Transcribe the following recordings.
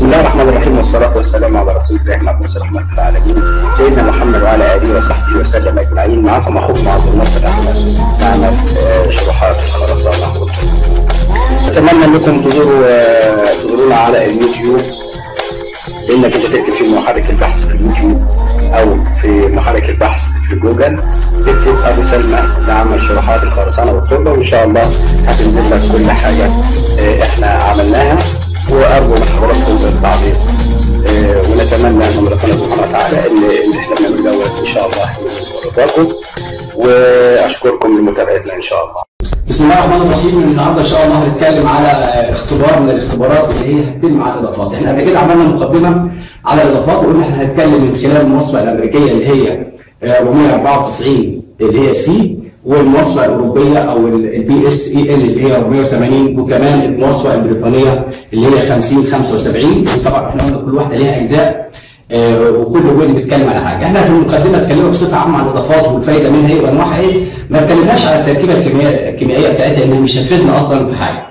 الله الرحمن الرحيم والصلاة والسلام على رسول الله مبعوث رحمة العالمين سيدنا محمد وعلى آله وصحبه وسلم أجمعين معكم أخوكم عبد الناصر أحمد معنا آه، شروحات خرسانة أتمنى أنكم تزوروا آه، تزورونا على اليوتيوب إنك أنت تكتب في محرك البحث في اليوتيوب أو في محرك البحث في جوجل تكتب أبو سلمى لعمل شروحات الخرسانة والتربة وإن شاء الله هتنزل لك كل حاجة آه، إحنا عملناها وارجو من حضراتكم التعليق آه، ونتمنى من ربنا سبحانه وتعالى ان ان احنا بنعمل دوت ان شاء الله يحمل رضاكم واشكركم لمتابعتنا ان شاء الله. بسم الله الرحمن الرحيم النهارده ان شاء الله هنتكلم على اختبار من الاختبارات اللي هي هتتم على الاضافات، احنا قبل كده عملنا مقدمه على الاضافات وقلنا احنا هنتكلم من خلال المواصفه الامريكيه اللي هي آه، 494 اللي هي سي والمواصفه الاوروبيه او البي اس اي ال اللي هي 480 وكمان المواصفه البريطانيه اللي هي 50 75 وطبعا احنا قلنا كل واحده ليها اجزاء آه، وكل وين بيتكلم على حاجه احنا في المقدمه اتكلمنا بصفه عامه عن الاضافات والفايده منها ايه وانواعها ايه ما اتكلمناش على التركيبه الكيميائيه الكيميائيه بتاعتها انها مش هتفيدنا اصلا في حاجه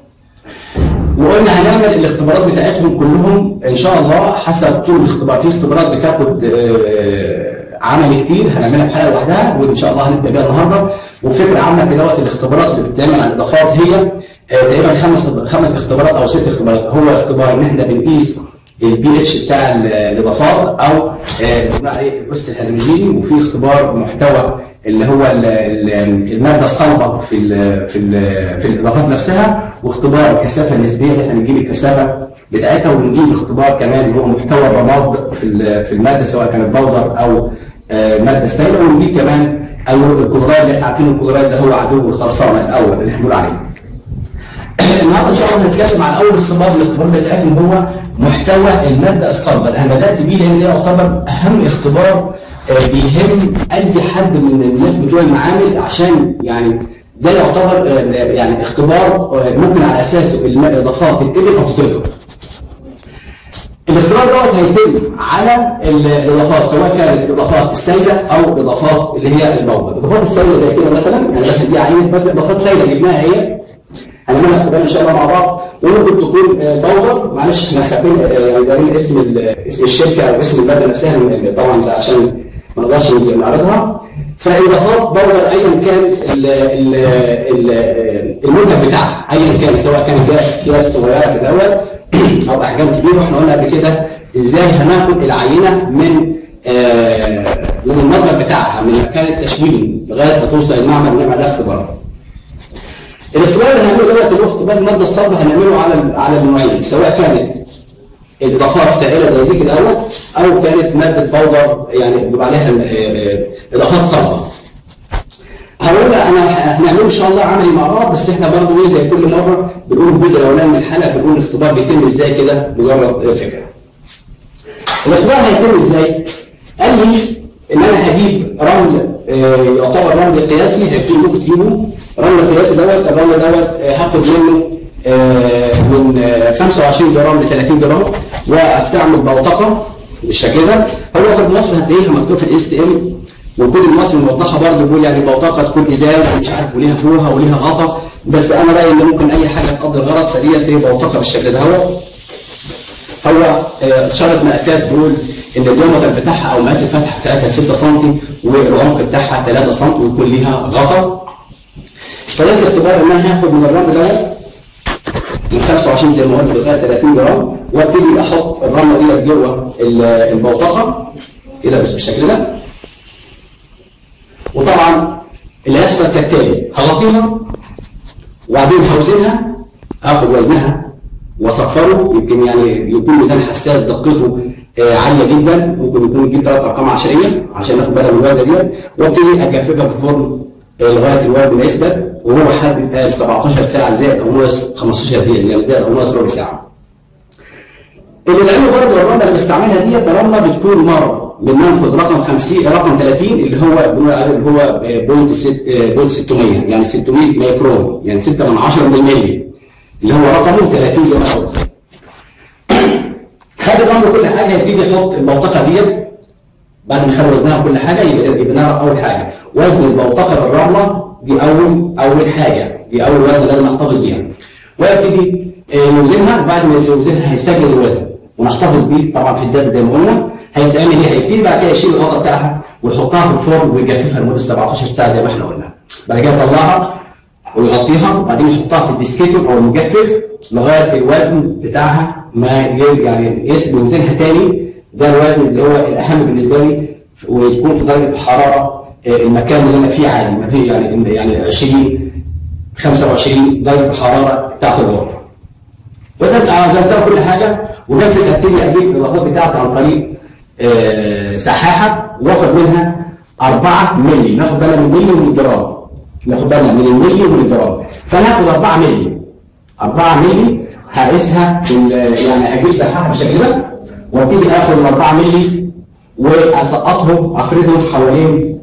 وقلنا هنعمل الاختبارات بتاعتهم كلهم ان شاء الله حسب طول الاختبار في اختبارات بتاخد آه، عمل كتير هنعملها في حلقه لوحدها وان شاء الله هنبدا بيها النهارده وبفكره عامه كده وقت الاختبارات اللي بتتعمل على الاضافات هي آه، تقريبا خمس خمس اختبارات او ست اختبارات هو اختبار ان احنا بنقيس البي اتش بتاع ال- الاضافات او آه، بنسميها ايه القس الهيدروجيني وفي اختبار محتوى اللي هو ال- ال- الماده الصلبه في ال في ال في الاضافات نفسها واختبار الكثافه النسبيه اللي احنا بنجيب الكثافه بتاعتها ونجيب اختبار كمان اللي هو محتوى الرماد في ال- في الماده سواء كانت بودر او آه، ماده سائله ونجيب كمان او الكلورايد اللي احنا عارفين الكلورايد ده هو عدو الخرسانه الاول اللي احنا بنقول عليه. النهارده ان شاء الله هنتكلم عن اول اختبار الاختبار بتاعنا هو محتوى الماده الصلبه انا بدات بيه لان ده يعتبر اهم اختبار آه، بيهم اي حد من الناس بتوع المعامل عشان يعني ده يعتبر آه، يعني اختبار آه، ممكن على اساسه الاضافات تتقلب او تترفض. الاختبار دوت هيتم على ال- الاضافات سواء كانت الاضافات السائله او الاضافات اللي هي الموجوده. الاضافات السائله زي كده مثلا يعني مثلا دي عينه بس اضافات سائله جبناها هي هنعملها اختبار ان شاء الله مع بعض وممكن تكون آه، بودر معلش احنا خابين آه، يعني دارين اسم ال- اسم الشركه او اسم الماده نفسها من- طبعا ده عشان ما نقدرش نعرضها فالاضافات بودر ايا كان ال- ال- ال- المنتج بتاعها ايا كان سواء كان جاز جاز صغيره في الاول او احجام كبيره واحنا قلنا قبل كده ازاي هناخد العينه من آه، من المصدر بتاعها من مكان التشوين لغايه ما توصل المعمل ونعمل عليها اختبار. الاختبار اللي هنعمله دلوقتي اللي هو اختبار الماده الصلبه هنعمله على على النوعين سواء كانت اضافات سائله زي دي كده اهوت او كانت ماده باودر يعني بيبقى عليها آه، آه، اضافات صلبه. هقول انا هنعمله ان شاء الله عملي مع بعض بس احنا برضه ايه زي كل مره بنقول الجزء الاولاني من الحلقه بنقول الاختبار بيتم ازاي كده مجرد آه، فكره. الاختبار هيتم ازاي؟ قال لي ان انا هجيب رمل آه، يعتبر رمل قياسي هيبتدي انكم تجيبوا رمل قياسي دوت الرمل دوت آه، هاخد منه آه، من آه، 25 جرام ل 30 جرام واستعمل بوتقه بالشكل ده هو في مصر هتلاقيها مكتوب في الاس تي ام والكود المصري موضحها برضه بيقول يعني بوتقه تكون ازاز مش عارف وليها فوهه وليها غطا بس انا رايي ان ممكن اي حاجه تقضي الغرض فديت هي بوتقه بالشكل ده هو هو آه، شرط مقاسات بيقول ان الديامتر بتاعها او مقاس الفتحه بتاعتها 6 سم والعمق بتاعها 3 سم ويكون ليها غطا طريقه الاختبار ان انا هاخد من الرمل دوت من 25 زي ما قلت لغايه 30 جرام وابتدي احط الرمله ديت جوه ال- البوتقه كده بالشكل ده وطبعا اللي هيحصل كالتالي هغطيها وبعدين هوزنها اخد وزنها واصفره يمكن يعني يكون ميزان حساس دقته آه، عاليه جدا ممكن يكون يجيب ثلاث ارقام عشريه عشان ناخد بالنا من الوزن ديت وابتدي اجففها في الفرن آه، لغايه الوزن ما يثبت وهو حد قال 17 ساعه زائد او ناقص 15 دقيقه يعني زائد او ناقص ربع ساعه. اللي العلم برضه الرمله اللي بستعملها ديت رمله بتكون مره من منفذ رقم 50 رقم 30 اللي هو بنقول عليه اللي هو بوينت ست- آه، بوينت 600 يعني 600 مايكرون يعني 6 من 10 من الملي اللي هو رقمه 30 زي ما أنا قلت. خد الرمل كل حاجه يبتدي يحط البوتقه ديت بعد ما خد وزنها كل حاجه يبقى يبقى نعرف اول حاجه وزن البوتقه بالرمله دي اول اول حاجه دي اول وزن لازم احتفظ بيها ويبتدي آه، يوزنها وبعد ما يوزنها هيسجل الوزن ونحتفظ بيه طبعا في الداتا زي ما قلنا هيتعمل ايه؟ هيبتدي بعد كده يشيل الغطا بتاعها ويحطها في الفرن ويجففها لمده 17 ساعه زي ما احنا قلنا. بعد كده يطلعها ويغطيها وبعدين يحطها في الديسكيتور او المجفف لغايه الوزن بتاعها ما يرجع يعني يسمي وزنها تاني ده الوزن اللي هو الاهم بالنسبه لي ويكون في درجه الحراره المكان اللي انا فيه عادي ما فيه يعني يعني 20 25 درجه الحراره بتاعت الغرفه. وده عزلتها كل حاجه ونفذ ابتدي اجيب الاضافات بتاعتي عن طريق آه سحاحه واخد منها 4 مللي ناخد بالنا من الملي ومن الجرام ناخد بالنا من الملي ومن الجرام فانا هاخد 4 مللي 4 مللي هقيسها يعني اجيب سحاحه بالشكل ده وابتدي اخد ال 4 مللي واسقطهم افردهم حوالين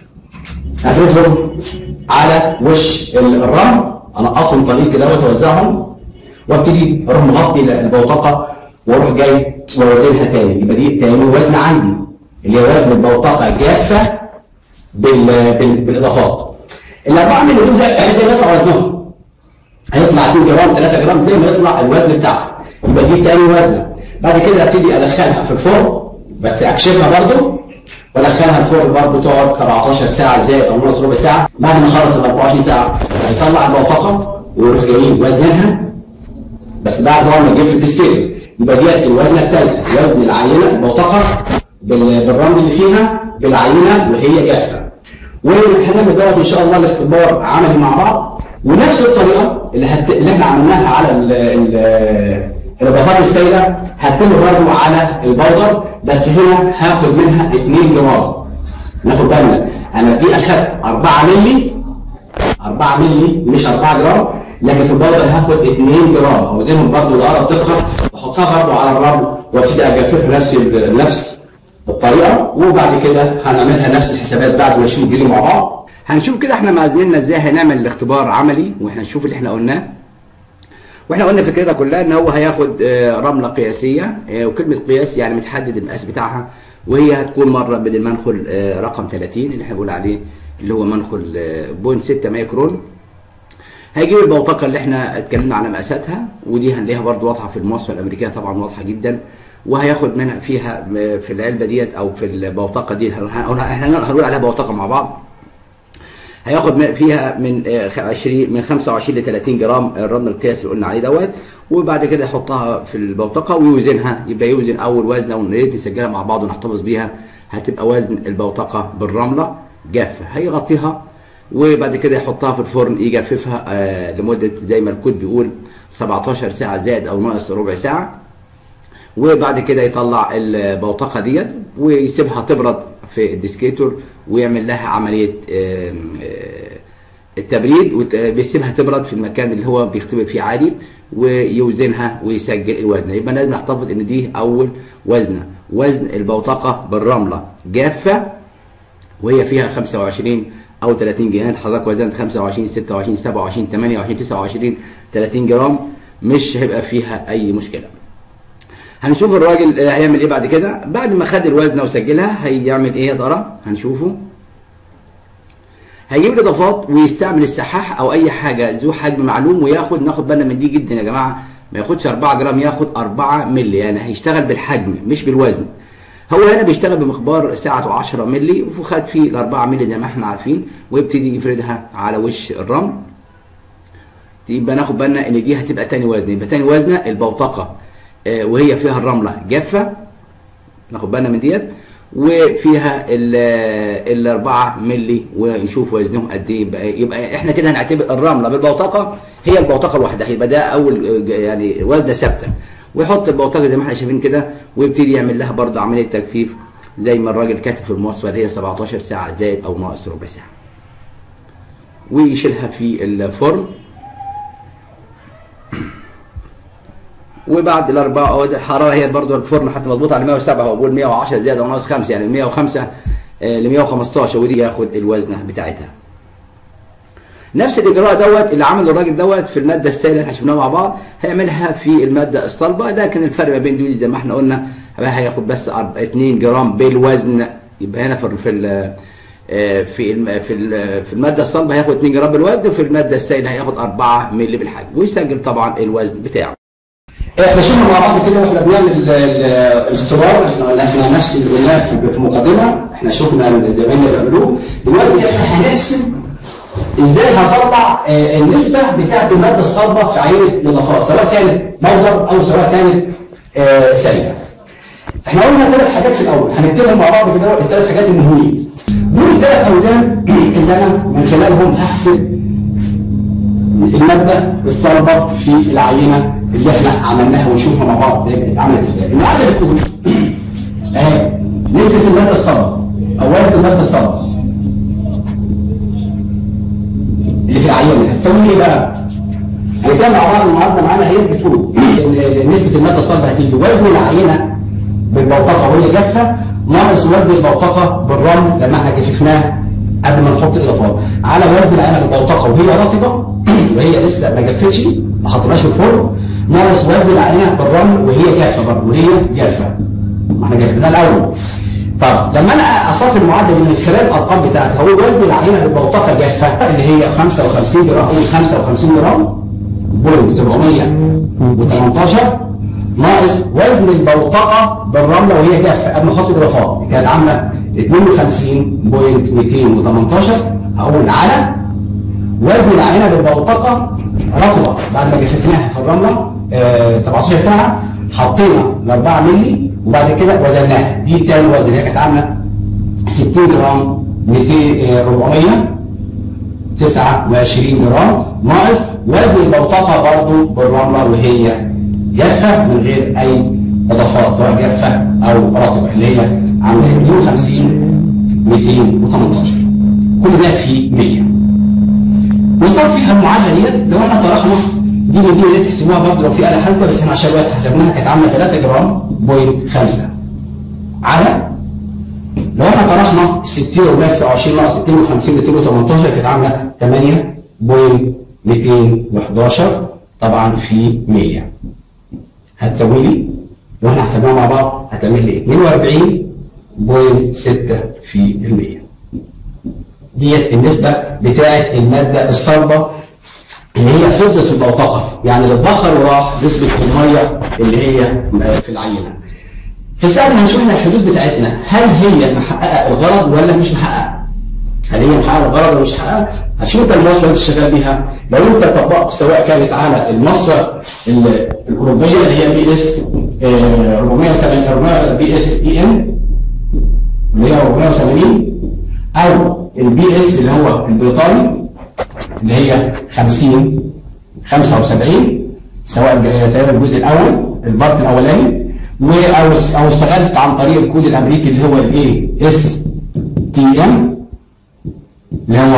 افردهم على وش الرمل انقطهم طريق كده واتوزعهم وابتدي اروح مغطي البوتقه واروح جاي واوزنها تاني يبقى دي تاني وزن عندي اللي هو وزن البوتقه جافه بال... بال... بالاضافات ال 4 مللي دول زي ما يطلع وزنهم هيطلع 2 جرام 3 جرام زي ما يطلع الوزن بتاعها يبقى دي تاني وزنه بعد كده ابتدي ادخلها في الفرن بس اكشفها برضو وادخلها الفرن برضو تقعد 17 ساعه زائد او ناقص ربع ساعه بعد ما اخلص ال 24 ساعه هيطلع البوتقه ويروح جايين وزنها بس بعد ما نجيب في الديسكيل يبقى دي الوزنه الثالثه وزن العينه بوتقه بالرمل اللي فيها بالعينه وهي جافه وهنعمل دوت ان شاء الله الاختبار عملي مع بعض ونفس الطريقه اللي, هت... اللي احنا عملناها على ال... ال... الاضافات السائله هتتم برضه على البودر بس هنا هاخد منها 2 جرام ناخد بالنا انا دي اخدت 4 مللي 4 مللي مش 4 جرام لكن في البودر هاخد 2 جرام اوزنهم برضه لأقرب دقه واحطها برضه على الرمل وابتدي اجففها نفس نفس الطريقه وبعد كده هنعملها نفس الحسابات بعد ما نشوف بيجوا مع بعض هنشوف كده احنا مع زميلنا ازاي هنعمل الاختبار عملي واحنا نشوف اللي احنا قلناه واحنا قلنا فكرتها كلها ان هو هياخد رمله قياسيه وكلمه قياس يعني متحدد المقاس بتاعها وهي هتكون مره بدل منخل رقم 30 اللي احنا بنقول عليه اللي هو منخل بوينت 6 مايكرون هيجيب البوتقه اللي احنا اتكلمنا على مقاساتها ودي هنلاقيها برضو واضحه في المواصفه الامريكيه طبعا واضحه جدا وهياخد منها فيها في العلبه ديت او في البوتقه دي احنا هنقول عليها بوتقه مع بعض هياخد فيها من 20 من 25 ل 30 جرام الرمل القياس اللي قلنا عليه دوت وبعد كده يحطها في البوتقه ويوزنها يبقى يوزن اول وزنه ونريد نسجلها مع بعض ونحتفظ بيها هتبقى وزن البوتقه بالرمله جافه هيغطيها وبعد كده يحطها في الفرن يجففها آه لمده زي ما الكود بيقول 17 ساعه زائد او ناقص ربع ساعه وبعد كده يطلع البوتقه ديت ويسيبها تبرد في الديسكيتور ويعمل لها عمليه آه آه التبريد وبيسيبها تبرد في المكان اللي هو بيختبر فيه عادي ويوزنها ويسجل الوزن يبقى لازم نحتفظ ان دي اول وزنه وزن البوتقه بالرمله جافه وهي فيها 25 او 30 جنيه حضرتك وزنت 25 26 27 28 29 30 جرام مش هيبقى فيها اي مشكله هنشوف الراجل هيعمل ايه بعد كده بعد ما خد الوزنه وسجلها هيعمل ايه يا ترى هنشوفه هيجيب الاضافات ويستعمل السحاح او اي حاجه ذو حجم معلوم وياخد ناخد بالنا من دي جدا يا جماعه ما ياخدش 4 جرام ياخد 4 مللي يعني هيشتغل بالحجم مش بالوزن هو هنا بيشتغل بمقدار ساعته 10 مللي وخد فيه ال 4 مللي زي ما احنا عارفين ويبتدي يفردها على وش الرمل يبقى ناخد بالنا ان دي هتبقى تاني وزن يبقى تاني وزنه البوتقه آه وهي فيها الرمله جافه ناخد بالنا من ديت وفيها ال 4 مللي ونشوف وزنهم قد ايه يبقى, يبقى احنا كده هنعتبر الرمله بالبوتقه هي البوتقه لوحدها يبقى ده اول يعني وزنه ثابته ويحط البوتقه زي ما احنا شايفين كده ويبتدي يعمل لها برضه عمليه تجفيف زي ما الراجل كاتب في المواصفه اللي هي 17 ساعه زائد او ناقص ربع ساعه ويشيلها في الفرن وبعد الاربعه الحراره هي برضه الفرن حتى مظبوط على 107 هو بيقول 110 زائد او ناقص 5 يعني 105 ل 115 ودي ياخد الوزنه بتاعتها. نفس الاجراء دوت اللي عمله الراجل دوت في الماده السائله اللي احنا شفناها مع بعض هيعملها في الماده الصلبه لكن الفرق ما بين دول زي ما احنا قلنا هياخد بس 2 جرام بالوزن يبقى هنا في في في في في الماده الصلبه هياخد 2 جرام بالوزن وفي الماده السائله هياخد 4 مللي بالحجم ويسجل طبعا الوزن بتاعه. احنا شفنا مع بعض كده واحنا بنعمل ال- ال- الاختبار احنا احنا نفس اللي قلناه في في المقدمه احنا شفنا زمايلنا بيعملوه دلوقتي احنا هنقسم ازاي هطلع آه، النسبه بتاعت الماده الصلبه في عينه الاضافات سواء كانت مصدر او سواء كانت آه، سالبه. احنا قلنا ثلاث حاجات في الاول هنكتبهم مع بعض كده الثلاث حاجات المهمين. دول الثلاث اوزان اللي انا من خلالهم هحسب الماده الصلبه في العينه اللي احنا عملناها ونشوفها مع بعض ازاي اتعملت ازاي. المعادله بتقول اهي نسبه الماده الصلبه او وزن الماده الصلبه اللي في العينه هتسوي ايه بقى؟ هنتكلم مع بعض المعادله معانا هي بتقول إن نسبه الماده الصلبه هتيجي وزن العينه بالبوتقه وهي جافه ناقص وزن البوتقه بالرمل لما احنا جففناه قبل ما نحط الاضافات على وزن العينه بالبوتقه وهي رطبه وهي لسه ما جفتش ما حطيناش في الفرن ناقص وزن العينه بالرمل وهي جافه برضه وهي جافه ما احنا جفناها الاول طب لما انا اصفي المعادله دي من خلال الارقام بتاعتها هو وزن العينه بالبوتقه جافه اللي هي 55 جرام قول 55 جرام بوينت 718 ناقص وزن البوتقه بالرمله وهي جافه قبل ما احط الاضافات كانت عامله 52.218 هقول على وزن العينه بالبوتقه رطبه بعد ما جففناها في الرمله آه 17 ساعه حطينا ال 4 مللي وبعد كده وزناها دي تاني وزن اللي هي كانت عامله 60 جرام 200 آه، 400 29 جرام ناقص وزن البوتقه برضه بالرمله وهي جافه من غير اي اضافات سواء جافه او رطبه اللي هي عامله 52 218 كل ده في 100 نصفي المعادله ديت لو احنا طرحنا دي من دي اللي تحسبوها برضه لو في آلة حاسبة بس احنا عشان الوقت حسبناها كانت عامله 3 جرام بوينت 5 على لو احنا طرحنا 60 وباقي 29 ناقص 52 218 كانت عامله 8 بوينت 211 طبعا في 100 هتساوي لي لو احنا حسبناها مع بعض هتعمل لي 42.6 في المية ديت النسبة بتاعت المادة الصلبة اللي هي فضت في البوتقة يعني اللي اتبخر وراح نسبة المية اللي هي في العينة في السؤال هنشوف احنا الحدود بتاعتنا هل هي محققة الغرض ولا مش محققة؟ هل هي محققة الغرض ولا مش محققة؟ هتشوف انت المصر اللي انت شغال بيها لو انت طبقت سواء كانت على المصر ال- الاوروبيه اللي هي بي اس 480 بي اس اي ام اللي هي 480 او البي اس اللي هو البريطاني اللي هي 50 75 سواء ب- تقريبا الجزء الاول البارت الاولاني و او او اشتغلت عن طريق الكود الامريكي اللي هو الاي اس تي ام اللي هو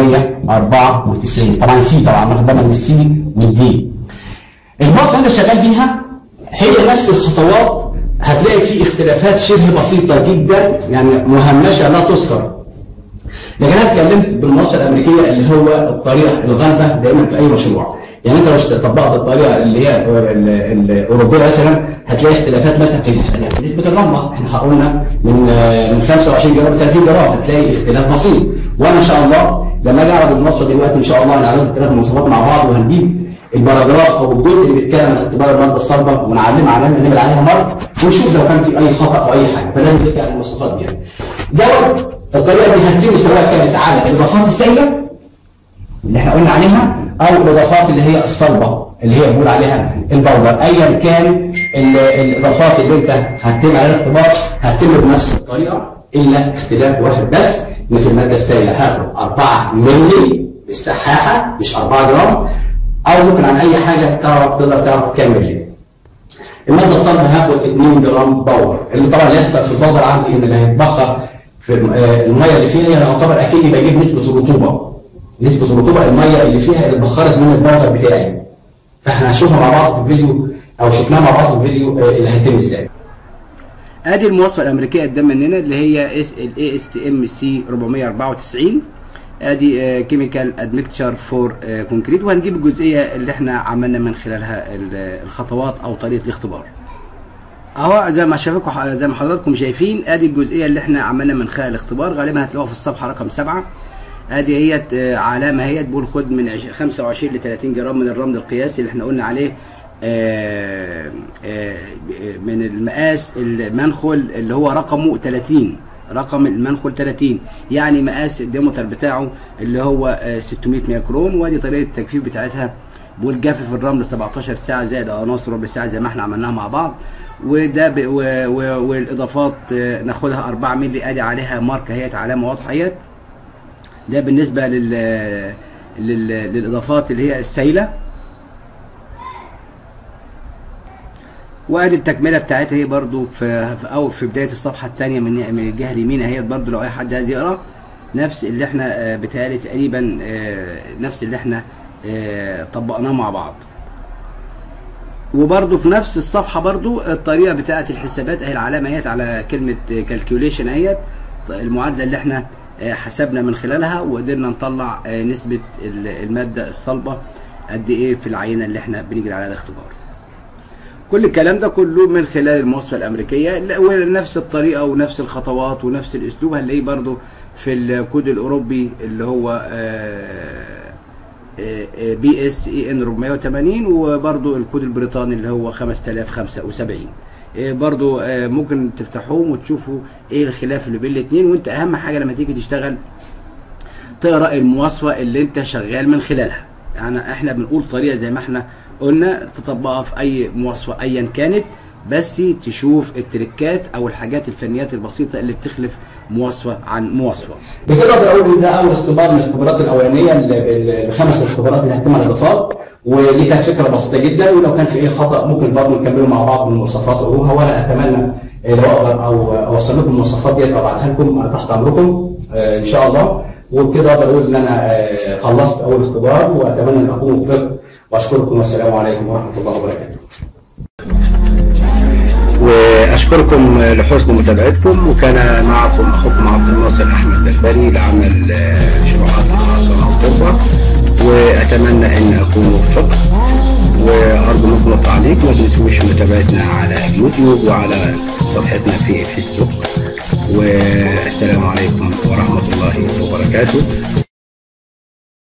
494 طبعا سي طبعا مقدمه من السي والدي المصر اللي انت شغال بيها هي نفس الخطوات هتلاقي فيه اختلافات شبه بسيطه جدا يعني مهمشه لا تذكر لكن انا اتكلمت بالمصر الامريكيه اللي هو الطريقه الغالبه دايما في اي مشروع يعني انت لو طبقت الطريقه اللي هي ال- ال- الاوروبيه مثلا هتلاقي اختلافات مثلا في يعني في نسبه الرمله احنا قلنا من آه، من 25 جرام ل 30 جرام هتلاقي اختلاف بسيط وانا ان شاء الله لما اجي اعرض المنصه دلوقتي ان شاء الله هنعرض الثلاث المواصفات مع بعض وهنجيب الباراجراف او الجزء اللي بيتكلم عن اختبار الماده الصلبه ونعلمها علامه نعمل عليها مره ونشوف لو كان في اي خطا او اي حاجه فلازم نرجع للمواصفات دي يعني. دوت الطريقه دي هتتم سواء كانت على الاضافات السائله اللي احنا قلنا عليها او الاضافات اللي هي الصلبه اللي هي بنقول عليها البودر ايا كان ال- الاضافات اللي انت هتتم عليها الاختبار هتتم بنفس الطريقه الا اختلاف واحد بس ان في الماده السائله هاخد 4 مللي بالسحاحه مش 4 جرام او ممكن عن اي حاجه تعرف تقدر تعرف كام مللي الماده الصلبه هاخد 2 جرام باور اللي طبعا اللي هيحصل في الباور عندي ان اللي هيتبخر في الم- آه، الميه اللي فيها هي يعتبر اكني بجيب نسبه الرطوبه نسبه الرطوبه الميه اللي فيها اللي اتبخرت من الباور بتاعي فاحنا هنشوفها مع بعض في الفيديو او شفناها مع بعض في الفيديو آه، اللي هيتم ازاي ادي المواصفه الامريكيه قدام مننا اللي هي اس الاي اس تي ام سي 494 ادي كيميكال ادمكتشر فور كونكريت وهنجيب الجزئيه اللي احنا عملنا من خلالها ال- الخطوات او طريقه الاختبار اهو زي ما شايفكم زي ما حضراتكم شايفين ادي الجزئيه اللي احنا عملنا من خلال الاختبار غالبا هتلاقوها في الصفحه رقم 7 ادي هي علامه هي بتقول خد من عش- 25 ل 30 جرام من الرمل القياسي اللي احنا قلنا عليه آه، آه، من المقاس المنخل اللي هو رقمه 30 رقم المنخل 30 يعني مقاس الديمتر بتاعه اللي هو آه، 600 ميكرون وادي طريقه التجفيف بتاعتها والجافف الرمل 17 ساعه زائد عناصر ربع ساعه زي ما احنا عملناها مع بعض وده ب... و... و... والاضافات آه، ناخدها 4 مللي ادي عليها ماركه اهيت علامه واضحه اهيت ده بالنسبه لل... لل... للاضافات اللي هي السايله وادي التكمله بتاعتها هي برضو في في او في بدايه الصفحه الثانيه من من الجهه اليمين اهي برضو لو اي حد عايز يقرا نفس اللي احنا آه، بتهيألي تقريبا آه، نفس اللي احنا آه، طبقناه مع بعض وبرضو في نفس الصفحه برضو الطريقه بتاعه الحسابات اهي العلامه اهيت على كلمه كالكيوليشن اهيت المعادله اللي احنا آه، حسبنا من خلالها وقدرنا نطلع آه، نسبه ال- الماده الصلبه قد ايه في العينه اللي احنا بنجري عليها الاختبار كل الكلام ده كله من خلال المواصفه الامريكيه لا- ونفس الطريقه ونفس الخطوات ونفس الاسلوب هنلاقيه برضو في الكود الاوروبي اللي هو بي اس اي ان 480 وبرضو الكود البريطاني اللي هو 5075 آه، برضو آه، ممكن تفتحوهم وتشوفوا ايه الخلاف اللي بين الاثنين وانت اهم حاجه لما تيجي تشتغل تقرا المواصفه اللي انت شغال من خلالها يعني احنا بنقول طريقه زي ما احنا قلنا تطبقها في اي مواصفه ايا كانت بس تشوف التريكات او الحاجات الفنيات البسيطه اللي بتخلف مواصفه عن مواصفه بكده اقدر اقول ان ده اول اختبار من الاختبارات الاولانيه ال- الخمس اختبارات اللي هتتم على الاضافات ودي كانت فكره بسيطه جدا ولو كان في اي خطا ممكن برضه نكمله مع بعض من المواصفات قروها وانا اتمنى آه، لو اقدر او اوصل لكم المواصفات ديت وابعتها لكم انا تحت امركم آه، ان شاء الله وبكده اقدر اقول ان انا آه، خلصت اول اختبار واتمنى ان اكون وفقت واشكركم والسلام عليكم ورحمه الله وبركاته واشكركم لحسن متابعتكم وكان معكم اخوكم عبد الناصر احمد بلبري لعمل آه، شروحات الدراسه والطب واتمنى ان اكون وفقت وارجو منكم التعليق ما تنسوش متابعتنا على اليوتيوب وعلى صفحتنا في الفيسبوك والسلام عليكم ورحمه الله وبركاته